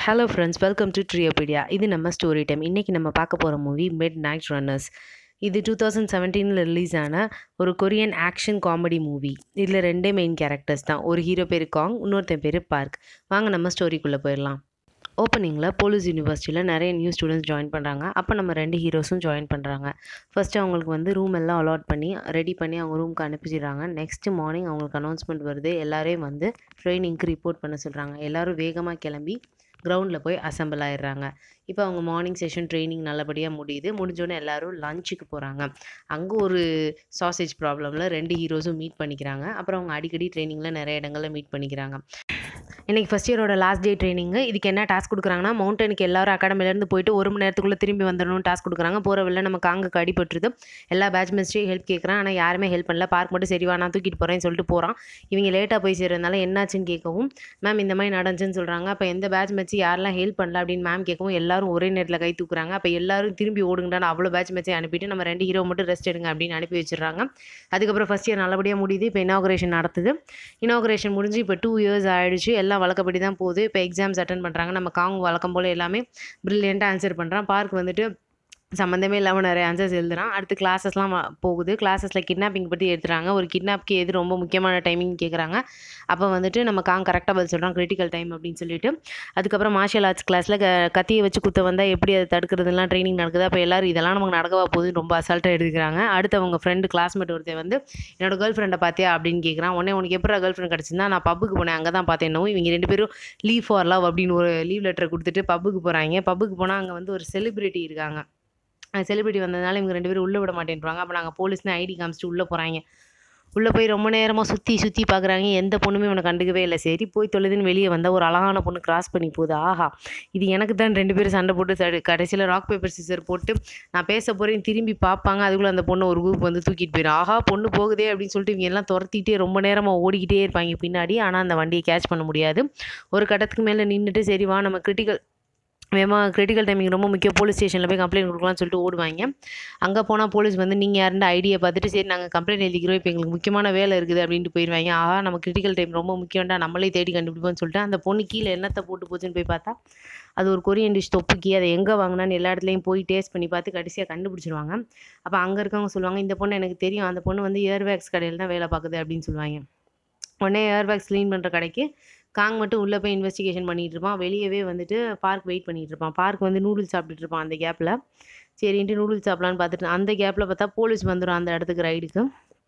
hello friends welcome to Triopedia இது நம்ம story time இன்றைக்கி நம்ம பார்க்க போகிற மூவி மிட் நைட் ரன்னர்ஸ் இது டூ தௌசண்ட் செவன்டீனில் ரிலீஸ் ஆன ஒரு கொரியன் ஆக்ஷன் காமெடி மூவி இதில் ரெண்டே மெயின் கேரக்டர்ஸ் தான் ஒரு ஹீரோ பேர் காங் இன்னொருத்தன் பேர் பார்க் வாங்க நம்ம ஸ்டோரிக்குள்ளே போயிடலாம் ஓப்பனிங்கில் போலீஸ் யூனிவர்சிட்டியில் நிறைய நியூ ஸ்டூடெண்ட்ஸ் ஜாயின் பண்ணுறாங்க அப்போ நம்ம ரெண்டு ஹீரோஸும் ஜாயின் பண்ணுறாங்க ஃபஸ்ட்டு அவங்களுக்கு வந்து ரூம் எல்லாம் அலாட் பண்ணி ரெடி பண்ணி அவங்க ரூமுக்கு அனுப்பிச்சிடுறாங்க நெக்ஸ்ட்டு மார்னிங் அவங்களுக்கு அனௌன்ஸ்மெண்ட் வருது எல்லாரையும் வந்து ட்ரைனிங்க்கு ரிப்போர்ட் பண்ண சொல்கிறாங்க எல்லோரும் வேகமாக கிளம்பி கிரவுண்டில் போய் அசம்பிள் ஆயிடுறாங்க இப்போ அவங்க மார்னிங் செஷன் ட்ரைனிங் நல்லபடியாக முடியுது முடிஞ்சோடனே எல்லோரும் லஞ்சுக்கு போகிறாங்க அங்கே ஒரு சாசேஜ் ப்ராப்ளமில் ரெண்டு ஹீரோஸும் மீட் பண்ணிக்கிறாங்க அப்புறம் அவங்க அடிக்கடி ட்ரைனிங்கில் நிறைய இடங்களில் மீட் பண்ணிக்கிறாங்க இன்றைக்கி ஃபஸ்ட் இயரோட லாஸ்ட் டே ட்ரைனிங்கு இதுக்கு என்ன டாஸ்க் கொடுக்குறாங்கன்னா மவுண்டனுக்கு எல்லாரும் அகாடமிலேருந்து போயிட்டு ஒரு மணி நேரத்துக்குள்ளே திரும்பி வந்துடணும்னு டாஸ்க் கொடுக்குறாங்க போகிற வெளில நமக்கு அங்கே அடிபட்டுருது எல்லா பேட்ச் மெஸ்ட்டையும் ஹெல்ப் கேட்குறான் ஆனால் யாருமே ஹெல்ப் பண்ணல பார்க் மட்டும் சரிவா நான் தூக்கிட்டு போகிறேன்னு சொல்லிட்டு போகிறான் இவங்க லேட்டாக போய் சேர்றதுனால என்னாச்சுன்னு கேட்கவும் மேம் இந்த மாதிரி நடந்துச்சுன்னு சொல்கிறாங்க அப்போ எந்த பேட்ச் மேட்ச் யாரெல்லாம் ஹெல்ப் பண்ணல அப்படின்னு மேம் கேட்கவும் எல்லாரும் ஒரே நேரத்தில் கை தூக்குறாங்க அப்போ எல்லாரும் திரும்பி ஓடுங்கடான்னு அவ்வளோ பேட்ச் மேட்சை அனுப்பிட்டு நம்ம ரெண்டு ஹீரோ மட்டும் ரெஸ்ட் எடுங்க அப்படின்னு அனுப்பி வச்சிடுறாங்க அதுக்கப்புறம் ஃபஸ்ட் இயர் நல்லபடியாக முடியுது இப்போ இனாகுரேஷன் நடத்துது இனாகுரேஷன் முடிஞ்சு இப்போ டூ இயர்ஸ் ஆயிடுச்சு எல்லாம் வழக்கப்படி தான் போகுது இப்போ எக்ஸாம்ஸ் அட்டன் பண்ணுறாங்க நம்ம காங் வழக்கம் போல் எல்லாமே ப்ரில்லியண்ட்டாக ஆன்சர் பண்ணுறான் பார்க் வந்துட்டு சம்மந்தமே இல்லாமல் நிறைய ஆன்சர்ஸ் எழுதுறான் அடுத்து கிளாஸஸ்லாம் போகுது கிளாஸஸில் கிட்னாப்பிங் பற்றி எடுத்துகிறாங்க ஒரு கிட்னாப்க்கு எது ரொம்ப முக்கியமான டைமிங் கேட்குறாங்க அப்போ வந்துட்டு நம்ம காங் கரெக்டாக பதில் சொல்கிறோம் கிரிட்டிக்கல் டைம் அப்படின்னு சொல்லிட்டு அதுக்கப்புறம் மார்ஷியல் ஆர்ட்ஸ் கிளாஸில் க கத்தியை வச்சு குத்த வந்தால் எப்படி அதை தடுக்கிறதுலாம் ட்ரைனிங் நடக்குது அப்போ எல்லோரும் இதெல்லாம் நமக்கு நடக்கவா போகுது ரொம்ப அசால்ட்டாக எடுத்துக்கிறாங்க அடுத்து அவங்க ஃப்ரெண்டு கிளாஸ்மேட் ஒருத்தர் வந்து என்னோட கேர்ள் ஃப்ரெண்டை பார்த்தியா அப்படின்னு கேட்குறான் உடனே உனக்கு எப்படி கேர்ள் ஃப்ரெண்ட் கிடச்சிருந்தா நான் பப்புக்கு போனேன் அங்கே தான் பார்த்தேன் இவங்க ரெண்டு பேரும் லீவ் ஃபார் லவ் அப்படின்னு ஒரு லீவ் லெட்டர் கொடுத்துட்டு பப்புக்கு போகிறாங்க பப்புக்கு போனால் அங்கே வந்து ஒரு செலிப்ரிட்டி இருக்காங்க செலிபிரிட்டி வந்ததுனால இவங்க ரெண்டு பேரும் உள்ளே விட மாட்டேன்றாங்க அப்போ நாங்கள் போலீஸ்னு ஐடி காமிச்சிட்டு உள்ளே போகிறாங்க உள்ளே போய் ரொம்ப நேரமாக சுற்றி சுற்றி பார்க்குறாங்க எந்த பொண்ணுமே இவனை கண்டுக்கவே இல்லை சரி போய் தொழுதுன்னு வெளியே வந்தால் ஒரு அழகான பொண்ணு கிராஸ் பண்ணி போகுது ஆஹா இது எனக்கு தான் ரெண்டு பேரும் சண்டை போட்டு கடைசியில் ராக் பேப்பர் சிசர் போட்டு நான் பேச போகிறேன் திரும்பி பார்ப்பாங்க அதுக்குள்ளே அந்த பொண்ணு ஒரு குரூப் வந்து தூக்கிட்டு போயிடும் ஆஹா பொண்ணு போகுதே அப்படின்னு சொல்லிட்டு இவங்க எல்லாம் துரத்திட்டே ரொம்ப நேரமாக ஓடிக்கிட்டே இருப்பாங்க பின்னாடி ஆனால் அந்த வண்டியை கேட்ச் பண்ண முடியாது ஒரு கட்டத்துக்கு மேலே நின்றுட்டு சரி வா நம்ம கிரிட்டிக்கல் வேகமாக கிரிட்டிக்கல் டைமிங் ரொம்ப முக்கியம் போலீஸ் ஸ்டேஷனில் போய் கம்ப்ளைண்ட் கொடுக்கலாம்னு சொல்லிட்டு ஓடுவாங்க அங்கே போனால் போலீஸ் வந்து நீங்கள் யாருன்ற ஐடியா பார்த்துட்டு சரி நாங்கள் கம்ப்ளைண்ட் எழுதிக்கிறோம் இப்போ எங்களுக்கு முக்கியமான வேலை இருக்குது அப்படின்ட்டு போயிடுவாங்க ஆஹா நம்ம கிரிட்டிக்கல் டைம் ரொம்ப முக்கியம்டா நம்மளே தேடி கண்டுபிடிப்போம்னு சொல்லிட்டு அந்த பொண்ணு கீழே என்னத்தை போட்டு போச்சுன்னு போய் பார்த்தா அது ஒரு கொரியன் டிஷ் தொப்புக்கி அதை எங்கே வாங்கினான்னு எல்லா இடத்துலையும் போய் டேஸ்ட் பண்ணி பார்த்து கடைசியாக கண்டுபிடிச்சிருவாங்க அப்போ அங்கே இருக்கவங்க சொல்லுவாங்க இந்த பொண்ணு எனக்கு தெரியும் அந்த பொண்ணு வந்து இயர்வேக்ஸ் கடையில் தான் வேலை பார்க்குது அப்படின்னு சொல்லுவாங்க உடனே ஏர்பேக்ஸ் க்ளீன் பண்ணுற கடைக்கு காங் மட்டும் உள்ளே போய் இன்வெஸ்டிகேஷன் பண்ணிகிட்டு இருப்பான் வெளியவே வந்துட்டு பார்க் வெயிட் பண்ணிகிட்டு இருப்பான் பார்க் வந்து நூடுல்ஸ் சாப்பிட்டுட்டு இருப்பான் அந்த கேப்பில் சரின்ட்டு நூடுல்ஸ் சாப்பிட்லான்னு பார்த்துட்டு அந்த கேப்பில் பார்த்தா போலீஸ் வந்துடும் அந்த இடத்துக்கு ரைடுக்கு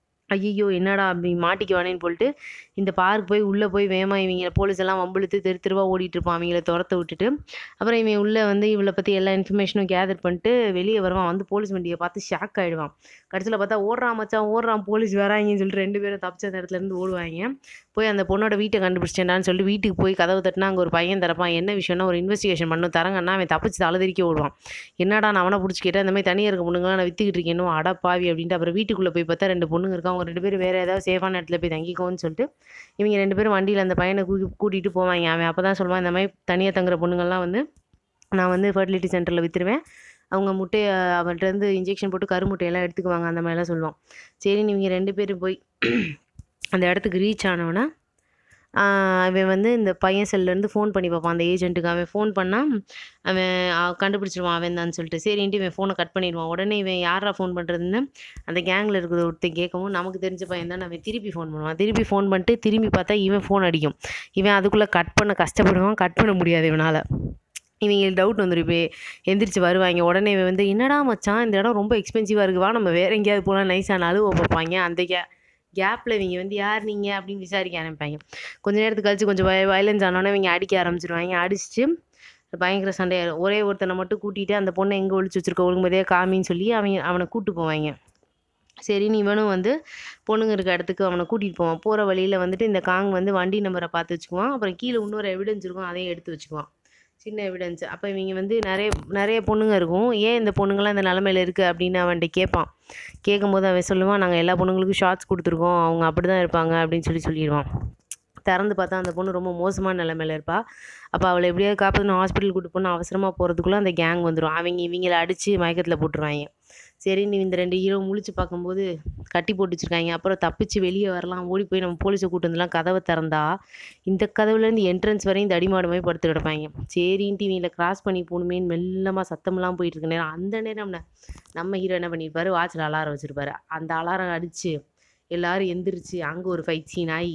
ஐயோ என்னடா அப்படி மாட்டிக்குவானேன்னு சொல்லிட்டு இந்த பார்க் போய் உள்ளே போய் வேகமாக இவங்க போலீஸ் எல்லாம் வம்பிழுத்து தெரு தெருவாக ஓடிட்டு இருப்பான் அவங்கள துரத்த விட்டுட்டு அப்புறம் இவன் உள்ளே வந்து இவளை பற்றி எல்லா இன்ஃபர்மேஷனும் கேதர் பண்ணிட்டு வெளியே வருவான் வந்து போலீஸ் வண்டியை பார்த்து ஷாக் ஆகிடுவான் கடைசியில் பார்த்தா ஓடுறான் மச்சான் ஓடுறான் போலீஸ் வராங்கன்னு சொல்லிட்டு ரெண்டு பேரும் தப்பிச்ச அந்த இடத்துலேருந்து ஓடுவாங்க போய் அந்த பொண்ணோட வீட்டை கண்டுபிடிச்சிட்டேன்டான்னு சொல்லிட்டு வீட்டுக்கு போய் கதவு தட்டினா அங்கே ஒரு பையன் தரப்பான் என்ன விஷயம்னா ஒரு இன்வெஸ்டிகேஷன் பண்ணணும் தரங்கன்னா அவன் தப்பிச்சு தலதறிக்க ஓடுவான் என்னடா நான் அவனை பிடிச்சி கேட்டேன் இந்த மாதிரி தனியாக இருக்க பொண்ணுங்களாம் நான் விற்றுக்கிட்டு இருக்கேன் அட பாவி அப்படின்ட்டு அப்புறம் வீட்டுக்குள்ளே போய் பார்த்தா ரெண்டு பொண்ணுங்க இருக்காங்க அவங்க ரெண்டு பேரும் வேறு ஏதாவது சேஃபான இடத்துல போய் தங்கிக்கோன்னு சொல்லிட்டு இவங்க ரெண்டு பேரும் வண்டியில் அந்த பையனை கூ கூட்டிகிட்டு போவாங்க அவன் அப்போ தான் சொல்லுவான் இந்த மாதிரி தனியாக தங்குற பொண்ணுங்கள்லாம் வந்து நான் வந்து ஃபர்டிலிட்டி சென்டரில் விற்றுருவேன் அவங்க முட்டையை அவன்கிட்டருந்து இன்ஜெக்ஷன் போட்டு கருமுட்டையெல்லாம் எடுத்துக்குவாங்க அந்த மாதிரிலாம் சொல்லுவான் சரி நீங்கள் ரெண்டு பேரும் போய் அந்த இடத்துக்கு ரீச் ஆனவொன்னே அவன் வந்து இந்த பையன் செல்லேருந்து ஃபோன் பண்ணி பார்ப்பான் அந்த ஏஜென்ட்டுக்கு அவன் ஃபோன் பண்ணால் அவன் கண்டுபிடிச்சிருவான் அவன் தான் சொல்லிட்டு சரின்ட்டு இவன் ஃபோனை கட் பண்ணிடுவான் உடனே இவன் யாரா ஃபோன் பண்ணுறதுன்னு அந்த கேங்கில் இருக்கிற ஒருத்தன் கேட்கவும் நமக்கு தெரிஞ்ச பையன் தான் அவன் திருப்பி ஃபோன் பண்ணுவான் திருப்பி ஃபோன் பண்ணிட்டு திரும்பி பார்த்தா இவன் ஃபோன் அடிக்கும் இவன் அதுக்குள்ளே கட் பண்ண கஷ்டப்படுவான் கட் பண்ண முடியாது இவனால் இவங்க டவுட் வந்துடும் இப்போ எந்திரிச்சு வருவாங்க உடனே இவன் வந்து என்னடா மச்சான் இந்த இடம் ரொம்ப எக்ஸ்பென்சிவாக இருக்குவா நம்ம வேறு எங்கேயாவது போகலாம் நைஸான அழுவ பார்ப்பாங்க அந்த கே கேப்பில் இவங்க வந்து யார் நீங்கள் அப்படின்னு விசாரிக்க ஆரம்பிப்பாங்க கொஞ்ச நேரத்துக்கு கழிச்சு கொஞ்சம் வய வயலன்ஸ் ஆனோடனே இவங்க அடிக்க ஆரம்பிச்சிருவாங்க அடிச்சுட்டு பயங்கர சண்டையாயிடும் ஒரே ஒருத்தனை மட்டும் கூட்டிகிட்டு அந்த பொண்ணை எங்கே ஒழிச்சு வச்சிருக்க ஒழுங்குமதியாக காமின்னு சொல்லி அவங்க அவனை கூப்பிட்டு போவாங்க சரின்னு இவனும் வந்து பொண்ணுங்க இருக்க இடத்துக்கு அவனை கூட்டிகிட்டு போவான் போகிற வழியில் வந்துட்டு இந்த காங் வந்து வண்டி நம்பரை பார்த்து வச்சுக்குவான் அப்புறம் கீழே இன்னொரு எவிடன்ஸ் இருக்கும் அதையும் எடுத்து வச்சுக்குவான் சின்ன எவிடன்ஸ் அப்போ இவங்க வந்து நிறைய நிறைய பொண்ணுங்க இருக்கும் ஏன் இந்த பொண்ணுங்களாம் இந்த நிலமையில இருக்குது அப்படின்னு அவன்கிட்ட கேட்பான் கேட்கும்போது அவன் சொல்லுவான் நாங்கள் எல்லா பொண்ணுங்களுக்கும் ஷார்ட்ஸ் கொடுத்துருக்கோம் அவங்க அப்படி தான் இருப்பாங்க அப்படின்னு சொல்லி சொல்லிடுவான் திறந்து பார்த்தா அந்த பொண்ணு ரொம்ப மோசமான நிலமையில இருப்பாள் அப்போ அவளை எப்படியாவது காப்பாற்றணும் ஹாஸ்பிட்டல் கூட்டு போனால் அவசரமாக போகிறதுக்குள்ளே அந்த கேங் வந்துடும் அவங்க இவங்கள அடித்து மயக்கத்தில் போட்டுருவாங்க சரி நீ இந்த ரெண்டு ஹீரோ முழிச்சு பார்க்கும்போது கட்டி போட்டு வச்சுருக்காங்க அப்புறம் தப்பிச்சு வெளியே வரலாம் ஓடி போய் நம்ம போலீஸை கூட்டு வந்துலாம் கதவை திறந்தா இந்த கதவுலேருந்து என்ட்ரன்ஸ் வரையும் தடிமாடு மாதிரி படுத்து கிடப்பாங்க சரின்ட்டு இவங்கள கிராஸ் பண்ணி போகணுமேன்னு மெல்லமாக சத்தமெல்லாம் போயிட்டு இருக்க நேரம் அந்த நேரம் ந- நம்ம ஹீரோ என்ன பண்ணியிருப்பாரு வாட்சில் அலாரம் வச்சுருப்பாரு அந்த அலாரம் அடித்து எல்லாரும் எந்திரிச்சு அங்கே ஒரு ஃபைட் சீன் ஆகி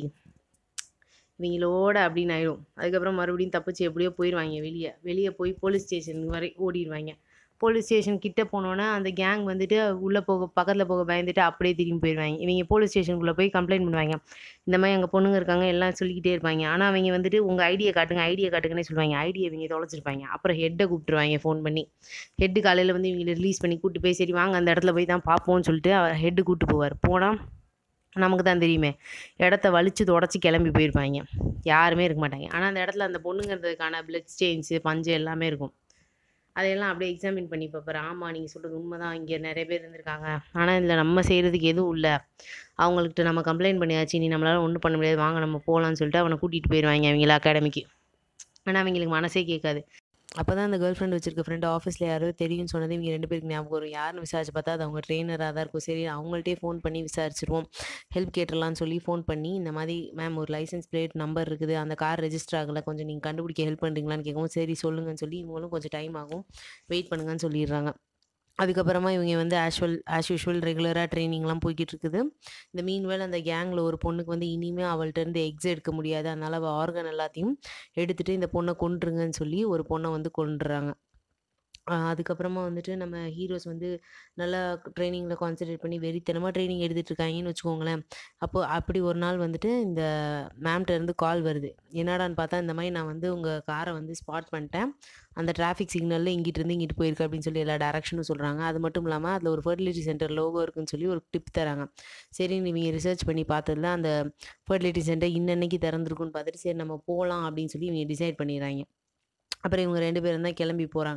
இவங்களோட அப்படின்னு ஆயிடும் அதுக்கப்புறம் மறுபடியும் தப்பிச்சு எப்படியோ போயிடுவாங்க வெளியே வெளியே போய் போலீஸ் ஸ்டேஷன் வரை ஓடிடுவாங்க போலீஸ் ஸ்டேஷன் கிட்ட போனோன்னே அந்த கேங் வந்துட்டு உள்ளே போக பக்கத்தில் போக பயந்துட்டு அப்படியே திரும்பி போயிடுவாங்க இவங்க போலீஸ் ஸ்டேஷனுக்குள்ளே போய் கம்ப்ளைண்ட் பண்ணுவாங்க இந்த மாதிரி எங்கள் பொண்ணுங்க இருக்காங்க எல்லாம் சொல்லிக்கிட்டே இருப்பாங்க ஆனால் அவங்க வந்துட்டு உங்கள் ஐடியை காட்டுங்க ஐடியை காட்டுங்கன்னே சொல்லுவாங்க ஐடியை இவங்க தொலைச்சிருப்பாங்க அப்புறம் ஹெட்டை கூப்பிட்டுருவாங்க ஃபோன் பண்ணி ஹெட்டு காலையில் வந்து இவங்களை ரிலீஸ் பண்ணி கூப்பிட்டு போய் சரி வாங்க அந்த இடத்துல போய் தான் பார்ப்போம்னு சொல்லிட்டு அவர் ஹெட்டு கூப்பிட்டு போவார் போனால் நமக்கு தான் தெரியுமே இடத்த வலிச்சு தொடச்சி கிளம்பி போயிருப்பாங்க யாருமே இருக்க மாட்டாங்க ஆனால் அந்த இடத்துல அந்த பொண்ணுங்கிறதுக்கான பிளட் ஸ்டெயின்ஸு பஞ்சு எல்லாமே இருக்கும் அதையெல்லாம் அப்படியே எக்ஸாமின் பண்ணி பார்ப்பாரு ஆமாம் நீங்கள் சொல்கிறது உண்மை தான் இங்கே நிறைய பேர் இருந்திருக்காங்க ஆனால் இதில் நம்ம செய்கிறதுக்கு எதுவும் இல்லை அவங்கள்ட்ட நம்ம கம்ப்ளைண்ட் பண்ணியாச்சு நீ நம்மளால் ஒன்றும் பண்ண முடியாது வாங்க நம்ம போகலான்னு சொல்லிட்டு அவனை கூட்டிகிட்டு போயிடுவாங்க அவங்கள அகாடமிக்கு ஆனால் அவங்களுக்கு மனசே கேட்காது அப்போ தான் அந்த கேர்ள் ஃப்ரெண்ட் வச்சிருக்க ஃப்ரெண்டு ஆஃபீஸில் யாரோ தெரியும்னு சொன்னது இவங்க ரெண்டு பேருக்கு ஞாபகம் வரும் யாருன்னு விசாரிச்சு பார்த்தா அது அவங்க ட்ரெயினராக தான் இருக்கும் சரி அவங்கள்ட்டே ஃபோன் பண்ணி விசாரிச்சிருவோம் ஹெல்ப் கேட்டுடலாம்னு சொல்லி ஃபோன் பண்ணி இந்த மாதிரி மேம் ஒரு லைசன்ஸ் பிளேட் நம்பர் இருக்குது அந்த கார் ரெஜிஸ்டர் ஆகலை கொஞ்சம் நீங்கள் கண்டுபிடிக்க ஹெல்ப் பண்ணுறீங்களான்னு கேட்கவும் சரி சொல்லுங்கன்னு சொல்லி இவங்களும் கொஞ்சம் டைம் ஆகும் வெயிட் பண்ணுங்கன்னு சொல்லிடுறாங்க அதுக்கப்புறமா இவங்க வந்து ஆஷுவல் ஆஸ் யூஷுவல் ரெகுலராக ட்ரைனிங்லாம் போய்கிட்டு இருக்குது இந்த மீன்வேல் அந்த கேங்கில் ஒரு பொண்ணுக்கு வந்து இனிமேல் அவள்கிட்ட இருந்து எக்ஸ் எடுக்க முடியாது அதனால் அவள் ஆர்கன் எல்லாத்தையும் எடுத்துகிட்டு இந்த பொண்ணை கொன்றுங்கன்னு சொல்லி ஒரு பொண்ணை வந்து கொன்றுறாங்க ஆஹ் அதுக்கப்புறமா வந்துட்டு நம்ம ஹீரோஸ் வந்து நல்லா ட்ரைனிங்கில் கான்சென்ட்ரேட் பண்ணி வெறித்தனமாக ட்ரைனிங் எடுத்துட்டு இருக்காங்கன்னு வச்சுக்கோங்களேன் அப்போ அப்படி ஒரு நாள் வந்துட்டு இந்த மேம்கிட்ட இருந்து கால் வருது என்னடான்னு பார்த்தா இந்த மாதிரி நான் வந்து உங்கள் காரை வந்து ஸ்பாட் பண்ணிட்டேன் அந்த டிராஃபிக் சிக்னலில் இங்கிட்டு இருந்து இங்கிட்டு போயிருக்கு அப்படின்னு சொல்லி எல்லா டேரக்ஷனும் சொல்கிறாங்க அது மட்டும் இல்லாமல் அதில் ஒரு ஃபர்டிலிட்டி சென்டர் லோகோ இருக்குன்னு சொல்லி ஒரு டிப் தராங்க சரி நீங்கள் ரிசர்ச் பண்ணி பார்த்ததுல அந்த ஃபர்டிலிட்டி சென்டர் இன்னன்னைக்கு திறந்துருக்குன்னு பார்த்துட்டு சரி நம்ம போகலாம் அப்படின்னு சொல்லி இவங்க டிசைட் பண்ணிடுறாங்க அப்புறம் இவங்க ரெண்டு பேரும் தான் கிளம்பி போகிறாங்க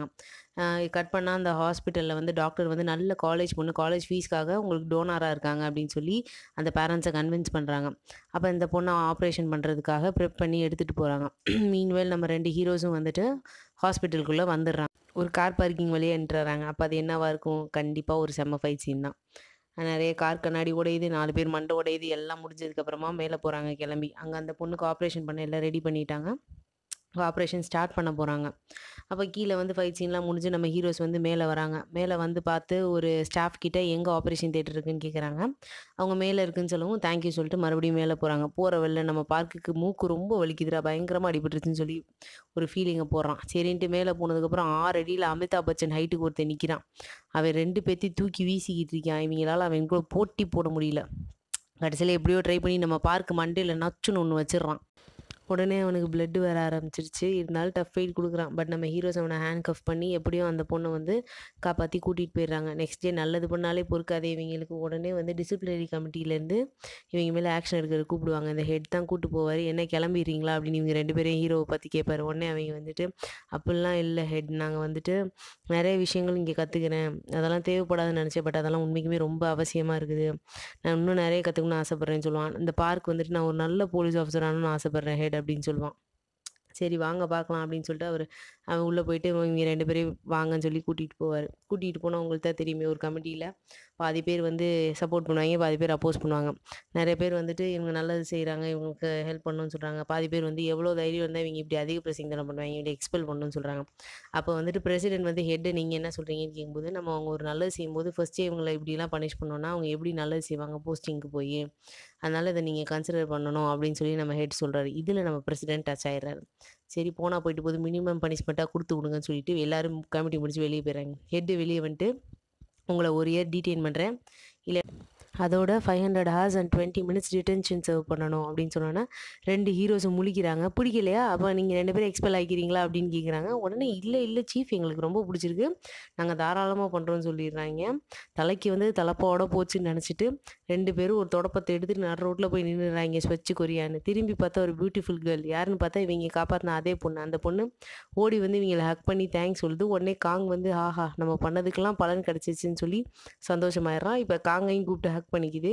கட் பண்ணால் அந்த ஹாஸ்பிட்டலில் வந்து டாக்டர் வந்து நல்ல காலேஜ் பொண்ணு காலேஜ் ஃபீஸ்க்காக உங்களுக்கு டோனராக இருக்காங்க அப்படின்னு சொல்லி அந்த பேரண்ட்ஸை கன்வின்ஸ் பண்ணுறாங்க அப்போ இந்த பொண்ணை ஆப்ரேஷன் பண்ணுறதுக்காக ப்ரிப் பண்ணி எடுத்துகிட்டு போகிறாங்க மீன்வேல் நம்ம ரெண்டு ஹீரோஸும் வந்துட்டு ஹாஸ்பிட்டலுக்குள்ளே வந்துடுறாங்க ஒரு கார் பார்க்கிங் வழியாக என்ட்றாங்க அப்போ அது என்னவா இருக்கும் கண்டிப்பாக ஒரு செம்ம ஃபைட் சீன் தான் நிறைய கார் கண்ணாடி உடையுது நாலு பேர் மண்டை உடையுது எல்லாம் முடிஞ்சதுக்கப்புறமா மேலே போகிறாங்க கிளம்பி அங்கே அந்த பொண்ணுக்கு ஆப்ரேஷன் பண்ண எல்லாம் ரெடி பண்ணிட்டாங்க ஆப்ரேஷன் ஸ்டார்ட் பண்ண போகிறாங்க அப்போ கீழே வந்து ஃபைட் சீன்லாம் முடிஞ்சு நம்ம ஹீரோஸ் வந்து மேலே வராங்க மேலே வந்து பார்த்து ஒரு ஸ்டாஃப் கிட்ட எங்கே ஆப்ரேஷன் தேட்டர் இருக்குன்னு கேட்குறாங்க அவங்க மேலே இருக்குன்னு சொல்லவும் தேங்க்யூ சொல்லிட்டு மறுபடியும் மேலே போகிறாங்க போகிற வெளில நம்ம பார்க்குக்கு மூக்கு ரொம்ப வலிக்குதுடா பயங்கரமாக அடிபட்டுருச்சுன்னு சொல்லி ஒரு ஃபீலிங்கை போடுறான் சரின்ட்டு மேலே போனதுக்கப்புறம் ஆறு அடியில் அமிதாப் பச்சன் ஹைட்டுக்கு ஒருத்தன் நிற்கிறான் அவன் ரெண்டு பேர்த்தி தூக்கி வீசிக்கிட்டு இருக்கான் இவங்களால அவன் கூட போட்டி போட முடியல கடைசியில் எப்படியோ ட்ரை பண்ணி நம்ம பார்க் மண்டையில் நச்சுன்னு ஒன்று வச்சிடுறான் உடனே அவனுக்கு பிளட்டு வர ஆரம்பிச்சிருச்சு இருந்தாலும் டஃப் ஃபைட் கொடுக்குறான் பட் நம்ம ஹீரோஸ் அவனை ஹேண்ட் கஃப் பண்ணி எப்படியும் அந்த பொண்ணை வந்து காப்பாற்றி கூட்டிகிட்டு போயிடுறாங்க நெக்ஸ்ட் டே நல்லது பண்ணாலே பொறுக்காதே இவங்களுக்கு உடனே வந்து டிசிப்ளினரி கமிட்டியிலேருந்து இவங்க மேலே ஆக்ஷன் எடுக்கிறது கூப்பிடுவாங்க இந்த ஹெட் தான் கூப்பிட்டு போவார் என்ன கிளம்பிடுறீங்களா அப்படின்னு இவங்க ரெண்டு பேரையும் ஹீரோவை பற்றி கேட்பாரு உடனே அவங்க வந்துட்டு அப்படிலாம் இல்லை ஹெட் நாங்கள் வந்துட்டு நிறைய விஷயங்கள் இங்கே கற்றுக்கிறேன் அதெல்லாம் தேவைப்படாதுன்னு நினச்சேன் பட் அதெல்லாம் உண்மைக்குமே ரொம்ப அவசியமாக இருக்குது நான் இன்னும் நிறைய கற்றுக்கணும்னு ஆசைப்பட்றேன்னு சொல்லுவான் இந்த பார்க் வந்துட்டு நான் ஒரு நல்ல போலீஸ் ஆஃபீஸர் ஆகணும்னு ஆசைப்பட்றேன் ஹெட் அப்படின்னு சொல்லுவான் சரி வாங்க பார்க்கலாம் அப்படின்னு சொல்லிட்டு அவர் அவன் உள்ளே போயிட்டு இவங்க ரெண்டு பேரையும் வாங்கன்னு சொல்லி கூட்டிகிட்டு போவார் கூட்டிகிட்டு போனால் உங்களுக்கு தான் தெரியுமே ஒரு கமிட்டியில் பாதி பேர் வந்து சப்போர்ட் பண்ணுவாங்க பாதி பேர் அப்போஸ் பண்ணுவாங்க நிறைய பேர் வந்துட்டு இவங்க நல்லது செய்கிறாங்க இவங்களுக்கு ஹெல்ப் பண்ணணும்னு சொல்கிறாங்க பாதி பேர் வந்து எவ்வளோ தைரியம் இருந்தால் இவங்க இப்படி அதிக பிரசிங்கனம் பண்ணுவாங்க இவங்க எக்ஸ்பெல் பண்ணணும்னு சொல்கிறாங்க அப்போ வந்துட்டு பிரசிடென்ட் வந்து ஹெட்டு நீங்கள் என்ன சொல்கிறீங்கன்னு கேட்கும்போது நம்ம அவங்க ஒரு நல்லது செய்யும்போது ஃபஸ்ட்டே இவங்களை இப்படிலாம் பனிஷ் பண்ணோன்னா அவங்க எப்படி நல்லது செய்வாங்க போஸ்டிங்க்கு போய் அதனால் இதை நீங்கள் கன்சிடர் பண்ணணும் அப்படின்னு சொல்லி நம்ம ஹெட் சொல்கிறாரு இதில் நம்ம பிரசிடென்ட் டச் ஆயிடுறாரு சரி போனால் போயிட்டு போது மினிமம் பனிஷ்மெண்ட்டாக கொடுத்து விடுங்கன்னு சொல்லிட்டு எல்லாரும் கமிட்டி முடிச்சு வெளியே போயிடுறாங்க ஹெட்டு வெளியே வந்துட்டு உங்களை ஒரு இயர் டீட்டெயின் பண்ணுறேன் இல்லை அதோட five hundred hours and twenty minutes detention serve பண்ணணும் அப்படின்னு சொன்னோன்னா ரெண்டு ஹீரோஸும் முழிக்கிறாங்க பிடிக்கலையா அப்போ நீங்கள் ரெண்டு பேரும் எக்ஸ்பெல் ஆகிக்கிறீங்களா அப்படின்னு கேட்குறாங்க உடனே இல்லை இல்லை சீஃப் எங்களுக்கு ரொம்ப பிடிச்சிருக்கு நாங்கள் தாராளமாக பண்ணுறோன்னு சொல்லிடுறாங்க தலைக்கு வந்து தலைப்பாவோட போச்சுன்னு நினச்சிட்டு ரெண்டு பேரும் ஒரு தொடப்பத்தை எடுத்துட்டு நடு ரோட்டில் போய் நின்றுறாங்க ஸ்வச் கொரியான்னு திரும்பி பார்த்தா ஒரு பியூட்டிஃபுல் கேர்ள் யாருன்னு பார்த்தா இவங்க காப்பாற்றின அதே பொண்ணு அந்த பொண்ணு ஓடி வந்து இவங்களை ஹக் பண்ணி தேங்க்ஸ் சொல்லுது உடனே காங் வந்து ஆஹா நம்ம பண்ணதுக்கெல்லாம் பலன் கிடச்சிச்சின்னு சொல்லி சந்தோஷமாயிடுறான் இப்போ காங்கையும் கூப்பிட்டு ஹக் பண்ணிக்குது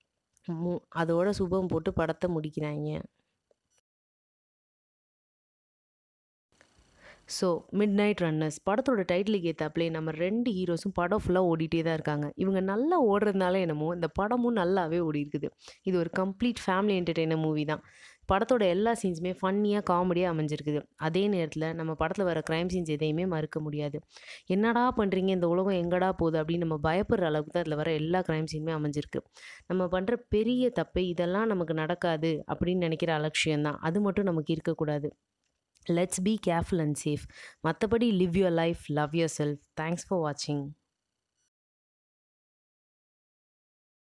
மு அதோட சுபம் போட்டு படத்தை முடிக்கிறாங்க ஸோ மிட் நைட் ரன்னர்ஸ் படத்தோட டைட்டிலுக்கு ஏற்றாப்புலே நம்ம ரெண்டு ஹீரோஸும் படம் ஃபுல்லாக ஓடிட்டே தான் இருக்காங்க இவங்க நல்லா ஓடுறதுனால என்னமோ இந்த படமும் நல்லாவே ஓடி இருக்குது இது ஒரு கம்ப்ளீட் ஃபேமிலி என்டர்டெய்னர் மூவி தான் படத்தோட எல்லா சீன்ஸுமே ஃபன்னியாக காமெடியாக அமைஞ்சிருக்குது அதே நேரத்தில் நம்ம படத்தில் வர க்ரைம் சீன்ஸ் எதையுமே மறுக்க முடியாது என்னடா பண்ணுறீங்க இந்த உலகம் எங்கடா போகுது அப்படின்னு நம்ம பயப்படுற அளவுக்கு தான் அதில் வர எல்லா க்ரைம் சீனுமே அமைஞ்சிருக்கு நம்ம பண்ணுற பெரிய தப்பை இதெல்லாம் நமக்கு நடக்காது அப்படின்னு நினைக்கிற அலட்சியம்தான் அது மட்டும் நமக்கு இருக்கக்கூடாது let's be careful and safe மற்றபடி live your life love yourself thanks for வாட்சிங்